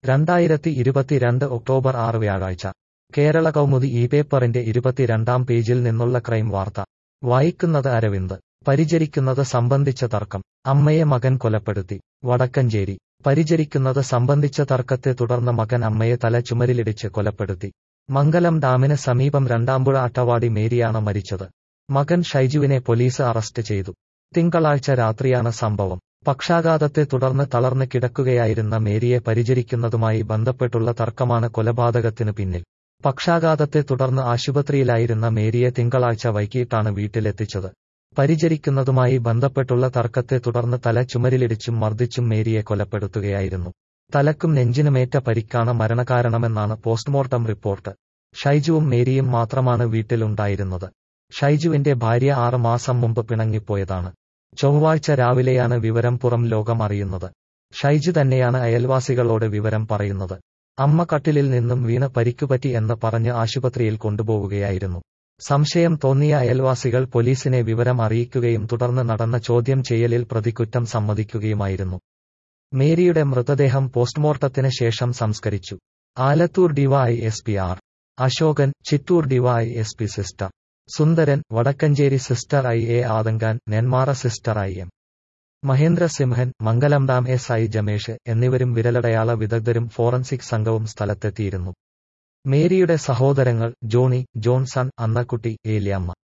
രണ്ടായിരത്തി ഇരുപത്തിരണ്ട് ഒക്ടോബർ ആറ് വ്യാഴാഴ്ച കേരള കൗമുദി ഈ പേപ്പറിന്റെ ഇരുപത്തിരണ്ടാം പേജിൽ നിന്നുള്ള ക്രൈം വാർത്ത വായിക്കുന്നത് അരവിന്ദ് പരിചരിക്കുന്നത് സംബന്ധിച്ച തർക്കം അമ്മയെ മകൻ കൊലപ്പെടുത്തി വടക്കഞ്ചേരി പരിചരിക്കുന്നത് സംബന്ധിച്ച തർക്കത്തെ തുടർന്ന് മകൻ അമ്മയെ തല ചുമരിലിടിച്ച് കൊലപ്പെടുത്തി മംഗലം ഡാമിന് സമീപം രണ്ടാമ്പുഴ അട്ടവാടി മേരിയാണ് മരിച്ചത് മകൻ ഷൈജുവിനെ പോലീസ് അറസ്റ്റ് ചെയ്തു തിങ്കളാഴ്ച രാത്രിയാണ് സംഭവം പക്ഷാഘാതത്തെ തുടർന്ന് തളർന്ന് കിടക്കുകയായിരുന്ന മേരിയെ പരിചരിക്കുന്നതുമായി ബന്ധപ്പെട്ടുള്ള തർക്കമാണ് കൊലപാതകത്തിനു പിന്നിൽ പക്ഷാഘാതത്തെ തുടർന്ന് ആശുപത്രിയിലായിരുന്ന മേരിയെ തിങ്കളാഴ്ച വൈകിട്ടാണ് വീട്ടിലെത്തിച്ചത് പരിചരിക്കുന്നതുമായി ബന്ധപ്പെട്ടുള്ള തർക്കത്തെ തുടർന്ന് തല ചുമരിലിടിച്ചും മർദ്ദിച്ചും മേരിയെ കൊലപ്പെടുത്തുകയായിരുന്നു തലക്കും നെഞ്ചിനുമേറ്റ പരിക്കാണ് മരണകാരണമെന്നാണ് പോസ്റ്റ്മോർട്ടം റിപ്പോർട്ട് ഷൈജുവും മേരിയും മാത്രമാണ് വീട്ടിലുണ്ടായിരുന്നത് ഷൈജുവിന്റെ ഭാര്യ ആറ് മാസം മുമ്പ് പിണങ്ങിപ്പോയതാണ് ചൊവ്വാഴ്ച രാവിലെയാണ് വിവരം പുറം ലോകം അറിയുന്നത് ഷൈജു തന്നെയാണ് അയൽവാസികളോട് വിവരം പറയുന്നത് അമ്മ കട്ടിലിൽ നിന്നും വീണ് പരിക്കുപറ്റി എന്ന് പറഞ്ഞ് ആശുപത്രിയിൽ കൊണ്ടുപോവുകയായിരുന്നു സംശയം തോന്നിയ അയൽവാസികൾ പോലീസിനെ വിവരം അറിയിക്കുകയും തുടർന്ന് നടന്ന ചോദ്യം ചെയ്യലിൽ പ്രതിക്കുറ്റം സമ്മതിക്കുകയുമായിരുന്നു മേരിയുടെ മൃതദേഹം പോസ്റ്റ്മോർട്ടത്തിന് ശേഷം സംസ്കരിച്ചു Alathur DY S P R Ashokan Chittur DY S P sister Sundaran Vadakkencherry sister I A ആദങ്കാൻ Nenmara sister I M Mahendra Simhan Mangalam dam S I Jamesh എന്നിവരും വിരലടയാള വിദഗ്ധരും ഫോറൻസിക് സംഘവും സ്ഥലത്തെത്തിയിരുന്നു മേരിയുടെ സഹോദരങ്ങൾ ജോണി ജോൺസൺ അന്നക്കുട്ടി ഏലിയമ്മ